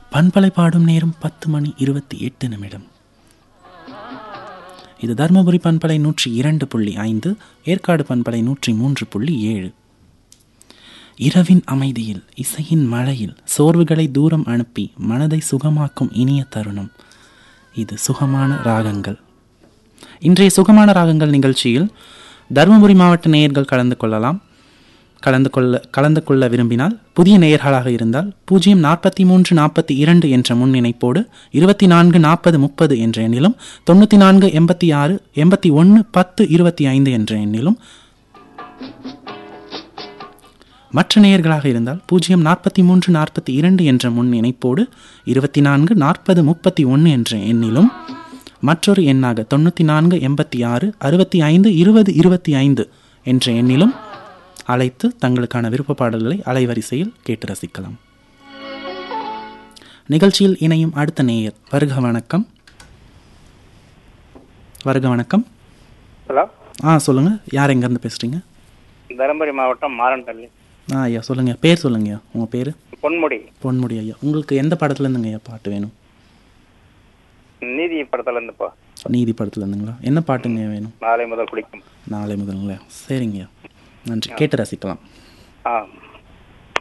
பண்பலை பாடும் நேரம் பத்து மணி இருபத்தி எட்டு நிமிடம் இது தருமபுரி பண்பலை நூற்றி இரண்டு புள்ளி ஐந்து ஏற்காடு பண்பலை நூற்றி மூன்று புள்ளி ஏழு இரவின் அமைதியில் இசையின் மழையில் சோர்வுகளை தூரம் அனுப்பி மனதை சுகமாக்கும் இனிய தருணம் இது சுகமான ராகங்கள் இன்றைய சுகமான ராகங்கள் நிகழ்ச்சியில் தருமபுரி மாவட்ட நேயர்கள் கலந்து கொள்ளலாம் கலந்து கொள்ள கலந்து கொள்ள விரும்பினால் புதிய நேயர்களாக இருந்தால் பூஜ்ஜியம் நாற்பத்தி மூன்று நாற்பத்தி இரண்டு என்ற முன்னிணைப்போடு இருபத்தி நான்கு நாற்பது முப்பது என்ற எண்ணிலும் தொண்ணூற்றி நான்கு எண்பத்தி ஆறு எண்பத்தி ஒன்று பத்து இருபத்தி ஐந்து என்ற எண்ணிலும் மற்ற நேயர்களாக இருந்தால் பூஜ்ஜியம் நாற்பத்தி மூன்று நாற்பத்தி இரண்டு என்ற முன் இணைப்போடு இருபத்தி நான்கு நாற்பது முப்பத்தி ஒன்று என்ற எண்ணிலும் மற்றொரு எண்ணாக தொண்ணூற்றி நான்கு எண்பத்தி ஆறு அறுபத்தி ஐந்து இருபது இருபத்தி ஐந்து என்ற எண்ணிலும் அழைத்து தங்களுக்கான விருப்ப பாடல்களை அலைவரிசையில் கேட்டு ரசிக்கலாம் நிகழ்ச்சியில் இணையும் அடுத்த நேயர் வருக வணக்கம் வருக வணக்கம் ஹலோ ஆ சொல்லுங்கள் யார் எங்கேருந்து பேசுகிறீங்க தருமபுரி மாவட்டம் மாரண்டள்ளி ஆ ஐயா சொல்லுங்கள் பேர் சொல்லுங்கய்யா உங்கள் பேர் பொன்முடி பொன்முடி ஐயா உங்களுக்கு எந்த படத்துலேருந்துங்க ஐயா பாட்டு வேணும் நீதி படத்துல இருந்துப்பா நீதி படத்துலேருந்துங்களா என்ன பாட்டுங்க வேணும் நாளை முதல் குடிக்கும் நாளை முதலுங்களா சரிங்கய்யா நன்றி கேட்டு ரசிக்கலாம் ஆ